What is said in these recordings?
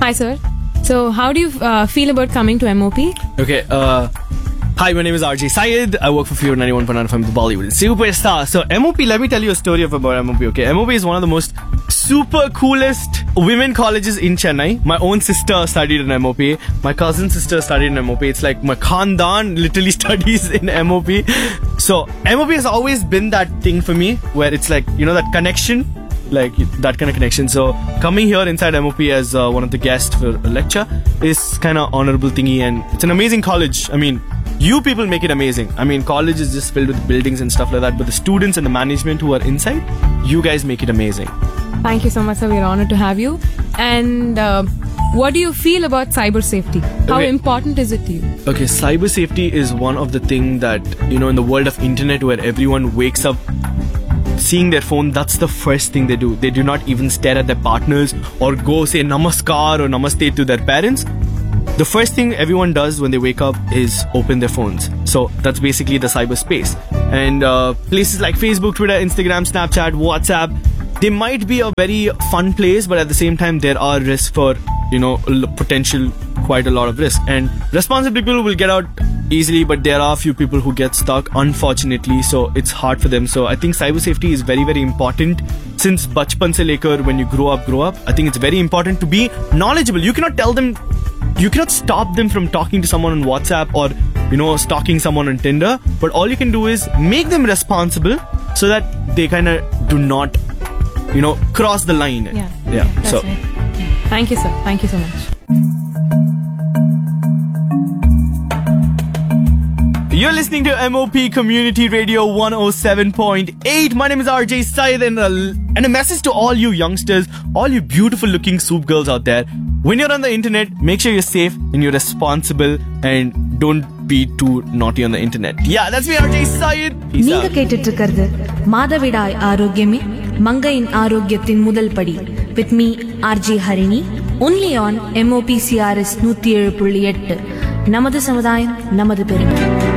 Hi, sir. So, how do you uh, feel about coming to MOP? Okay, uh, hi, my name is RJ Syed. I work for Fever 91.9 FM, the Bollywood superstar. So, MOP, let me tell you a story of about MOP, okay? MOP is one of the most super coolest women colleges in Chennai. My own sister studied in MOP. My cousin sister studied in MOP. It's like my Khandan literally studies in MOP. So, MOP has always been that thing for me where it's like, you know, that connection like that kind of connection. So coming here inside MOP as uh, one of the guests for a lecture is kind of honorable thingy, and it's an amazing college. I mean, you people make it amazing. I mean, college is just filled with buildings and stuff like that, but the students and the management who are inside, you guys make it amazing. Thank you so much, sir. We're honored to have you. And uh, what do you feel about cyber safety? How Okay. important is it to you? Okay, cyber safety is one of the thing that you know in the world of internet where everyone wakes up seeing their phone that's the first thing they do they do not even stare at their partners or go say namaskar or namaste to their parents the first thing everyone does when they wake up is open their phones so that's basically the cyberspace and uh, places like facebook twitter instagram snapchat whatsapp they might be a very fun place but at the same time there are risks for you know l- potential quite a lot of risk and responsible people will get out easily but there are a few people who get stuck unfortunately so it's hard for them so i think cyber safety is very very important since bachpan se lekar when you grow up grow up i think it's very important to be knowledgeable you cannot tell them you cannot stop them from talking to someone on whatsapp or you know stalking someone on tinder but all you can do is make them responsible so that they kind of do not you know cross the line Yeah. yeah That's so right. Thank you, sir. Thank you so much. You're listening to MOP Community Radio 107.8. My name is RJ Syed and a, and a message to all you youngsters, all you beautiful looking soup girls out there. When you're on the internet, make sure you're safe and you're responsible and don't be too naughty on the internet. Yeah, that's me RJ Syed. Peace நீங்க out. கேட்டுட்டு இருக்கிறது மாதவிடாய் ஆரோக்கியமே மங்கையின் ஆரோக்கியத்தின் முதல் படி with me RJ Harini only on MOPCRS நூத்தி ஏழு புள்ளி எட்டு நமது சமுதாயம் நமது பெருமை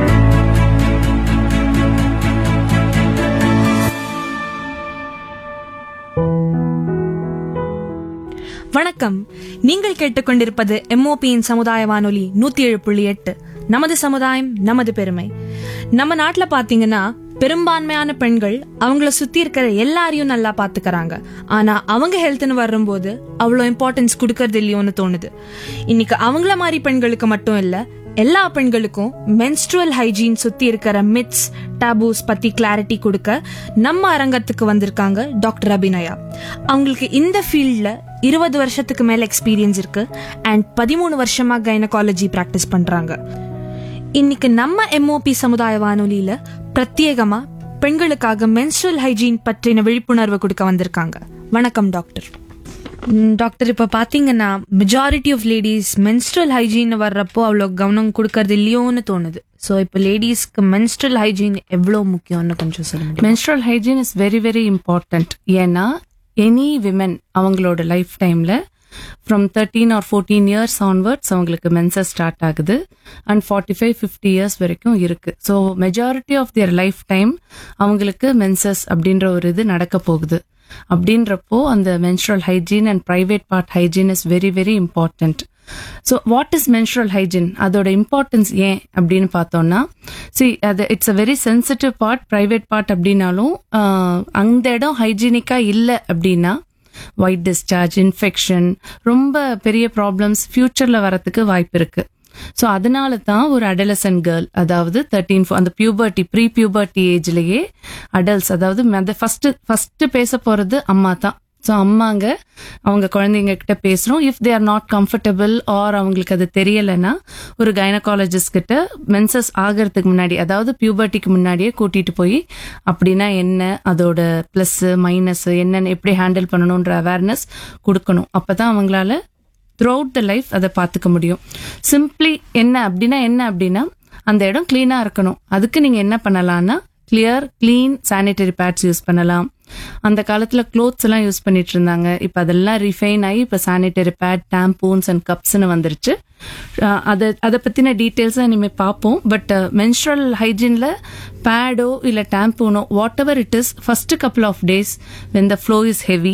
வணக்கம் நீங்கள் கேட்டுக்கொண்டிருப்பது எம்ஓபியின் சமுதாய வானொலி நூத்தி ஏழு புள்ளி எட்டு நமது சமுதாயம் நமது பெருமை நம்ம நாட்டுல பாத்தீங்கன்னா பெரும்பான்மையான பெண்கள் அவங்கள சுத்தி இருக்கிற எல்லாரையும் நல்லா பாத்துக்கறாங்க ஆனா அவங்க ஹெல்த்னு வரும்போது அவ்வளோ இம்பார்ட்டன்ஸ் கொடுக்கறது இல்லையோன்னு தோணுது இன்னைக்கு அவங்கள மாதிரி பெண்களுக்கு மட்டும் இல்ல எல்லா பெண்களுக்கும் மென்ஸ்ட்ருவல் ஹைஜீன் சுத்தி இருக்கிற மித்ஸ் டாபூஸ் பத்தி கிளாரிட்டி கொடுக்க நம்ம அரங்கத்துக்கு வந்திருக்காங்க டாக்டர் அபிநயா அவங்களுக்கு இந்த ஃபீல்ட்ல இருபது வருஷத்துக்கு மேல எக்ஸ்பீரியன்ஸ் இருக்கு அண்ட் பதிமூணு வருஷமா கைனகாலஜி பிராக்டிஸ் பண்றாங்க இன்னைக்கு நம்ம எம்ஓபி சமுதாய வானொலியில பிரத்யேகமா பெண்களுக்காக மென்ஸ்ட்ரல் ஹைஜீன் பற்றின விழிப்புணர்வு கொடுக்க வந்திருக்காங்க வணக்கம் டாக்டர் ம், டாக்டர் இப்ப பாத்தீங்கன்னா majority of ladies menstrual hygiene வர்றப்போ அவ்வளோ கவனம் கொடுக்கறது இல்லையோன்னு தோணுது ஸோ இப்போ லேடிஸ்க்கு மென்ஸ்ட்ரல் ஹைஜீன் எவ்வளோ முக்கியம்னு கொஞ்சம் சொல்ல முடியும் menstrual hygiene is very very important ஏன்னா எனி விமன் அவங்களோட லைஃப் டைம்ல from thirteen or fourteen years onwards அவங்களுக்கு மென்சஸ் ஸ்டார்ட் ஆகுது and forty five fifty years வரைக்கும் இருக்கு so majority of their life time அவங்களுக்கு மென்சஸ் அப்படின்ற ஒரு இது நடக்க போகுது அப்படின்றப்போ அந்த menstrual hygiene and private part hygiene is very very important so what is menstrual hygiene அதோட இம்பார்ட்டன்ஸ் ஏன் அப்படின்னு பார்த்தோம்னா சி அது it's uh very sensitive part private part அப்படின்னாலும் ஆஹ், அந்த இடம் ஹைஜீனிக்காக இல்லை அப்படின்னா ஒயிட் டிஸ்சார்ஜ் இன்ஃபெக்ஷன் ரொம்ப பெரிய ப்ராப்ளம்ஸ் ஃபியூச்சரில் வரத்துக்கு வாய்ப்பு இருக்கு ஸோ அதனால தான் ஒரு அடலசன் கேர்ள் அதாவது தேர்ட்டீன் அந்த பியூபர்ட்டி ப்ரீ பியூபர்ட்டி ஏஜ்லயே அடல்ட்ஸ் அதாவது ஃபர்ஸ்ட் ஃபர்ஸ்ட் பேச போறது அம்மா தான் ஸோ அம்மாங்க அவங்க குழந்தைங்க கிட்ட பேசுறோம் if they are not comfortable or அவங்களுக்கு அது தெரியலைன்னா ஒரு கைனகாலஜிஸ்ட் கிட்ட மென்சஸ் ஆகிறதுக்கு முன்னாடி அதாவது பியூபர்ட்டிக்கு முன்னாடியே கூட்டிட்டு போய் அப்படின்னா என்ன அதோட ப்ளஸ் மைனஸ் என்னென்ன எப்படி ஹேண்டில் பண்ணணுன்ற அவேர்னஸ் கொடுக்கணும் அப்பதான் அவங்களால த்ரூ அவுட் த லைஃப் அதை பார்த்துக்க முடியும் சிம்பிளி என்ன அப்படின்னா என்ன அப்படின்னா அந்த இடம் க்ளீனாக இருக்கணும் அதுக்கு நீங்கள் என்ன பண்ணலாம்னா clear clean sanitary pads use பண்ணலாம் அந்த காலத்தில் க்ளோத்ஸ் எல்லாம் யூஸ் பண்ணிட்டு இருந்தாங்க இப்போ அதெல்லாம் ரிஃபைன் ஆகி இப்போ சானிட்டரி பேட் டேம்பூன்ஸ் அண்ட் கப்ஸ்னு வந்துருச்சு அஹ் அதை அதை பற்றின டீட்டெயில்ஸை இனிமேல் பார்ப்போம் பட் மென்ஸ்ட்ரல் ஹைஜீனில் பேடோ இல்லை டேம்பூனோ whatever it is first couple of days when the flow is heavy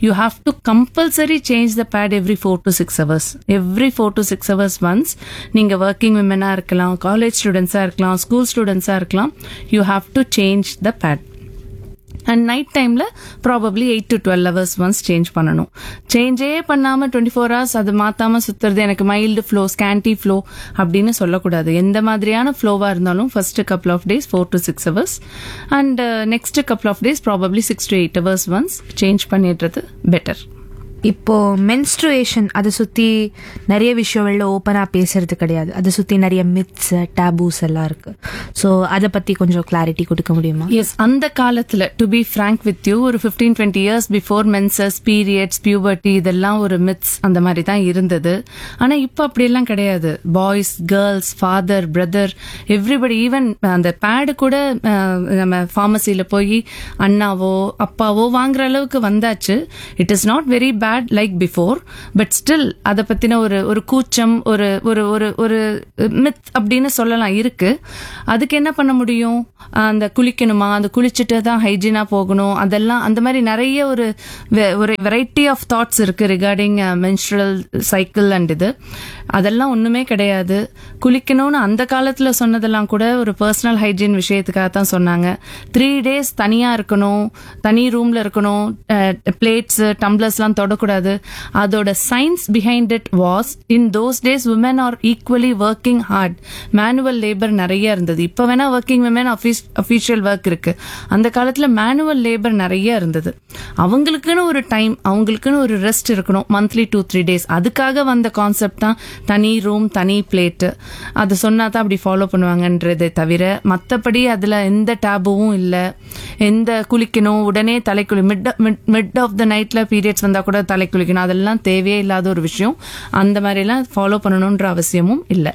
you have to compulsory change the pad every four to six hours every four to six hours once நீங்கள் working விமனாக இருக்கலாம் college ஸ்டூடெண்ட்ஸாக இருக்கலாம் school ஸ்டூடெண்ட்ஸாக இருக்கலாம் you have to change the pad and night டைமில் probably eight to twelve hours once change பண்ணணும் சேஞ்சே பண்ணாமல் டுவெண்ட்டி ஃபோர் ஹவர்ஸ் அது மாற்றாமல் சுற்றுறது எனக்கு மைல்டு ஃப்ளோ ஸ்கேன்டி ஃப்ளோ அப்படின்னு சொல்லக்கூடாது எந்த மாதிரியான ஃப்ளோவாக இருந்தாலும் first couple of days four to six hours and next couple of days probably six to eight hours once change பண்ணிடுறது பெட்டர் இப்போ மென்ஸ்ட்ருவேஷன் அதை சுத்தி நிறைய விஷயம் வெளில ஓப்பனா பேசுறது கிடையாது அதை சுத்தி நிறைய மித்ஸ் டேபூஸ் எல்லாம் இருக்கு ஸோ அதை பத்தி கொஞ்சம் கிளாரிட்டி கொடுக்க முடியுமா எஸ் அந்த காலத்துல to be frank with you ஒரு fifteen twenty years before menses periods puberty இதெல்லாம் ஒரு மித்ஸ் அந்த மாதிரி தான் இருந்தது ஆனா இப்போ அப்படியெல்லாம் கிடையாது boys girls father brother everybody even அந்த பேடு கூட அஹ், நம்ம ஃபார்மசியில போய் அண்ணாவோ அப்பாவோ வாங்குற அளவுக்கு வந்தாச்சு it is not very bad like before but still அதை பத்தின ஒரு ஒரு கூச்சம் ஒரு ஒரு ஒரு ஒரு மித் அப்படின்னு சொல்லலாம் இருக்கு அதுக்கு என்ன பண்ண முடியும் அந்த குளிக்கணுமா அந்த குளிச்சுட்டு தான் ஹைஜீனா போகணும் அதெல்லாம் அந்த மாதிரி நிறைய ஒரு வெ- ஒரு வெரைட்டி ஆஃப் தாட்ஸ் இருக்கு ரிகார்டிங் மென்ஸ்ட்ரல் சைக்கிள் அண்ட் இது அதெல்லாம் ஒண்ணுமே கிடையாது குளிக்கணும்னு அந்த காலத்துல சொன்னதெல்லாம் கூட ஒரு பர்சனல் ஹைஜீன் விஷயத்துக்காக தான் சொன்னாங்க த்ரீ டேஸ் தனியா இருக்கணும் தனி ரூம்ல இருக்கணும் பிளேட்ஸ் டம்ளர்ஸ்லாம் தொடக்கூடாது அதோட science behind it was in those days women are equally working hard manual labour நிறைய இருந்தது இப்போ வேணா ஒர்க்கிங் விமன் அஃபீஷியல் ஒர்க் இருக்கு அந்த காலத்துல மேனுவல் லேபர் நிறைய இருந்தது அவங்களுக்குன்னு ஒரு டைம் அவங்களுக்குன்னு ஒரு ரெஸ்ட் இருக்கணும் மந்த்லி டூ த்ரீ டேஸ் அதுக்காக வந்த கான்செப்ட் தான் தனி ரூம் தனி பிளேட்டு அது சொன்னா தான் அப்படி ஃபாலோ பண்ணுவாங்கன்றதை தவிர மற்றபடி அதுல எந்த டேபுவும் இல்லை எந்த குளிக்கணும் உடனே தலை குளி மிட் மிட் ஆஃப் த நைட்ல பீரியட்ஸ் வந்தா கூட தலை குளிக்கணும் அதெல்லாம் தேவையே இல்லாத ஒரு விஷயம் அந்த மாதிரிலாம் ஃபாலோ பண்ணணுன்ற அவசியமும் இல்லை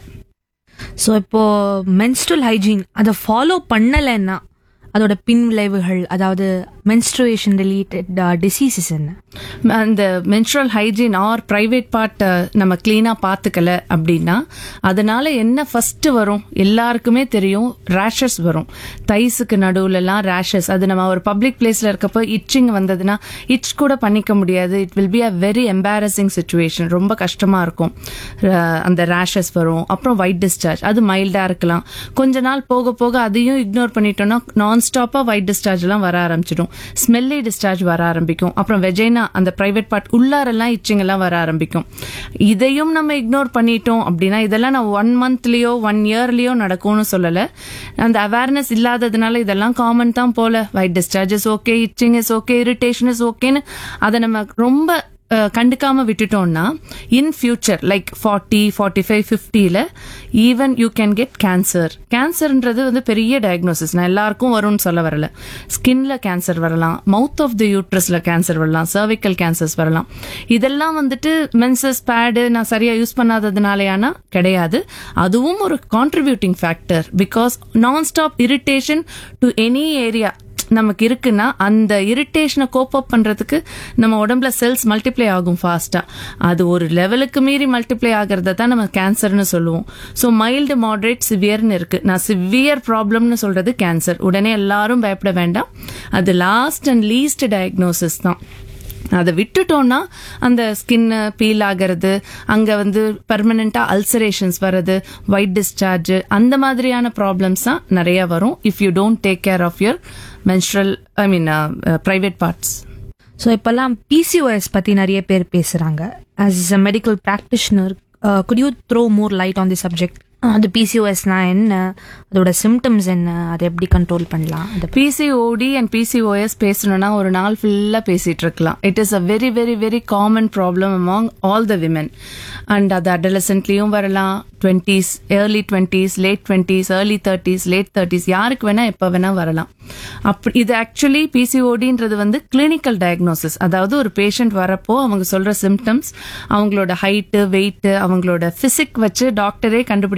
ஸோ இப்போ மென்ஸ்ட்ரல் ஹைஜீன் அதை ஃபாலோ பண்ணலைன்னா அதோட பின் விளைவுகள் அதாவது மென்ஸ்ட்ருவேஷன் ரிலேட்டட் டிசீசஸ் என்ன அந்த menstrual hygiene or private part நம்ம கிளீனா பாத்துக்கல அப்படின்னா அதனால என்ன ஃபர்ஸ்ட் வரும் எல்லாருக்குமே தெரியும் ரேஷஸ் வரும் தைஸுக்கு நடுவுலலாம் ரேஷஸ் அது நம்ம ஒரு பப்ளிக் பிளேஸ்ல இருக்கப்போ இச்சிங் வந்ததுன்னா இச் கூட பண்ணிக்க முடியாது it will be a very embarrassing situation ரொம்ப கஷ்டமா இருக்கும் அஹ் அந்த ரேஷஸ் வரும் அப்புறம் ஒயிட் டிஸ்சார்ஜ் அது மைல்டா இருக்கலாம் கொஞ்ச நாள் போக போக அதையும் இக்னோர் பண்ணிட்டோம்னா நான் ஸ்டாப்பா ஒயிட் டிஸ்சார்ஜ் எல்லாம் வர ஆரம்பிச்சிடும் ஸ்மெல்லி டிஸ்சார்ஜ் வர ஆரம்பிக்கும் அப்புறம் வெஜைனா அந்த பிரைவேட் பார்ட் உள்ளாரெல்லாம் இச்சிங் எல்லாம் வர ஆரம்பிக்கும் இதையும் நம்ம இக்னோர் பண்ணிட்டோம் அப்படின்னா இதெல்லாம் நான் ஒன் மந்த்லயோ ஒன் இயர்லயோ நடக்கும்னு சொல்லல அந்த அவேர்னஸ் இல்லாததுனால இதெல்லாம் காமன் தான் போல white discharge is okay itching is okay irritation is ஓகேன்னு அதை நம்ம ரொம்ப அஹ், கண்டுக்காம விட்டுட்டோம்னா in future like forty forty five ஃபிஃப்டியில் even you can get cancer கேன்சர்ன்றது வந்து பெரிய டயக்னோசிஸ் நான் எல்லாருக்கும் வரும்னு சொல்ல வரல ஸ்கின்ல கேன்சர் வரலாம் மவுத் ஆஃப் த யூட்ரஸ்ல கேன்சர் வரலாம் சர்விக்கல் கேன்சர்ஸ் வரலாம் இதெல்லாம் வந்துட்டு மென்சஸ் பேடு நான் சரியா யூஸ் பண்ணாததுனாலயானா கிடையாது அதுவும் ஒரு contributing factor because non stop irritation to any area நமக்கு இருக்குன்னா அந்த இரிட்டேஷனை கோப் அப் பண்றதுக்கு நம்ம உடம்புல செல்ஸ் மல்டிப்ளை ஆகும் ஃபாஸ்டா அது ஒரு லெவலுக்கு மீறி மல்டிப்ளை ஆகிறத தான் நம்ம கேன்சர்னு சொல்லுவோம் ஸோ மைல்டு மாடரேட் சிவியர்னு இருக்கு நான் சிவியர் ப்ராப்ளம்னு சொல்றது கேன்சர் உடனே எல்லாரும் பயப்பட வேண்டாம் அது லாஸ்ட் அண்ட் லீஸ்ட் டயக்னோசிஸ் தான் அதை விட்டுட்டோம்னா அந்த ஸ்கின் பீல் ஆகிறது அங்க வந்து பெர்மனண்டா அல்சரேஷன்ஸ் வர்றது ஒயிட் டிஸ்சார்ஜ் அந்த மாதிரியான ப்ராப்ளம்ஸ் தான் நிறைய வரும் if you don't take care of your menstrual I mean private parts so இப்போல்லாம் பிசிஓஎஸ் பத்தி நிறைய பேர் பேசுறாங்க as uh medical practitioner could you throw more light on the subject அது பிசிஓஎஸ்னா என்ன அதோட சிம்டம்ஸ் என்ன அதை எப்படி கண்ட்ரோல் பண்ணலாம் அதை பிசிஓடி அண்ட் பிசிஓஎஸ் பேசணும்னா ஒரு நாள் ஃபுல்லா பேசிட்டு இருக்கலாம் it is uh very very very common problem among all the women and அது அடலசன்ட்லயும் வரலாம் twenties early twenties late twenties early thirties late thirties யாருக்கு வேணா எப்ப வேணா வரலாம் அப்படி இது ஆக்சுவலி பிசிஓடின்றது வந்து கிளினிக்கல் டயக்னோசிஸ் அதாவது ஒரு பேஷண்ட் வரப்போ அவங்க சொல்ற சிம்டம்ஸ் அவங்களோட ஹைட்டு வெயிட் அவங்களோட பிசிக் வச்சு டாக்டரே கண்டுபிடிக்க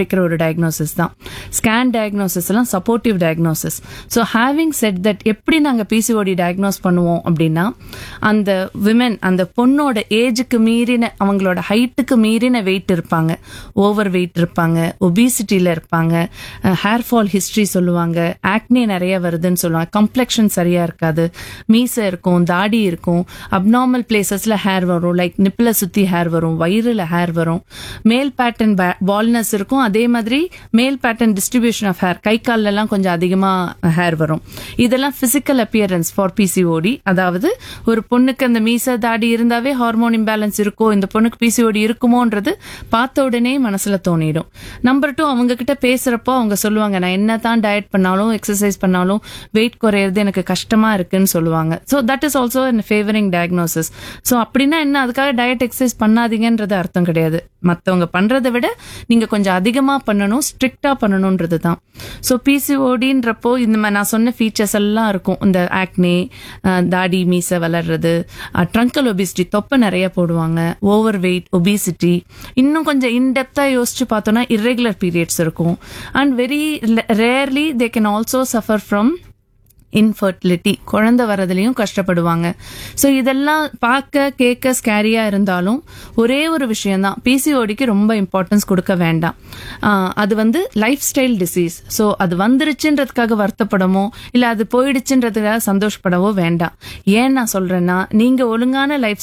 நினைக்கிற ஒரு டயக்னோசிஸ் தான் ஸ்கேன் டயக்னோசிஸ் எல்லாம் supportive diagnosis so having said that எப்படி நாங்கள் பிசிஓடி டயக்னோஸ் பண்ணுவோம் அப்படின்னா அந்த விமென் அந்த பொண்ணோட ஏஜுக்கு மீறின அவங்களோட ஹைட்டுக்கு மீறின வெயிட் இருப்பாங்க ஓவர் வெயிட் இருப்பாங்க ஒபிசிட்டியில் இருப்பாங்க ஹேர் ஃபால் ஹிஸ்ட்ரி சொல்லுவாங்க ஆக்னே நிறைய வருதுன்னு சொல்லுவாங்க கம்ப்ளெக்ஷன் சரியா இருக்காது மீசை இருக்கும் தாடி இருக்கும் அப்நார்மல் பிளேசஸ்ல ஹேர் வரும் லைக் நிப்பில் சுத்தி ஹேர் வரும் வயிறுல ஹேர் வரும் மேல் பேட்டர்ன் பால்னஸ் இருக்கும் அதே மாதிரி male pattern distribution of hair கை கால்ல எல்லாம் கொஞ்சம் அதிகமா ஹேர் வரும் இதெல்லாம் பிசிக்கல் அப்பியரன்ஸ் ஃபார் பிசிஓடி அதாவது ஒரு பொண்ணுக்கு அந்த மீச தாடி இருந்தாவே ஹார்மோன் இம்பேலன்ஸ் இருக்கோ இந்த பொண்ணுக்கு பிசிஓடி இருக்குமோன்றது பார்த்த உடனே மனசுல தோணிடும் நம்பர் டூ அவங்க கிட்ட பேசுறப்போ அவங்க சொல்லுவாங்க நான் என்ன தான் டயட் பண்ணாலும் எக்ஸசைஸ் பண்ணாலும் வெயிட் குறையிறது எனக்கு கஷ்டமா இருக்குன்னு சொல்லுவாங்க so that is also an favouring diagnosis so அப்படின்னா என்ன அதுக்காக டயட் எக்ஸசைஸ் பண்ணாதீங்கன்றது அர்த்தம் கிடையாது மற்றவங்க பண்றதை விட நீங்க கொஞ்சம் அதிகமா பண்ணணும் ஸ்ட்ரிக்டா பண்ணணும்ன்றது தான் ஸோ பிசிஓடின்றப்போ இந்த மாதிரி நான் சொன்ன ஃபீச்சர்ஸ் எல்லாம் இருக்கும் இந்த ஆக்னே தாடி மீசை வளர்றது ட்ரங்கல் ஒபிசிட்டி தொப்பை நிறைய போடுவாங்க ஓவர் வெயிட் ஒபிசிட்டி இன்னும் கொஞ்சம் இன்டெப்தா யோசிச்சு பார்த்தோம்னா இர்ரெகுலர் பீரியட்ஸ் இருக்கும் and very rarely they can also suffer from infertility குழந்தை வரதுலயும் கஷ்டப்படுவாங்க ஸோ இதெல்லாம் பார்க்க கேட்க ஸ்கேரியா இருந்தாலும் ஒரே ஒரு விஷயம்தான் பிசிஓடிக்கு ரொம்ப இம்பார்ட்டன்ஸ் கொடுக்க வேண்டாம் ஆஹ் அது வந்து லைஃப் ஸ்டைல் டிசீஸ் ஸோ அது வந்துருச்சுன்றதுக்காக வருத்தப்படமோ இல்லை அது போயிடுச்சுன்றதுக்காக சந்தோஷப்படவோ வேண்டாம் ஏன் நான் சொல்றேன்னா நீங்க ஒழுங்கான லைஃப்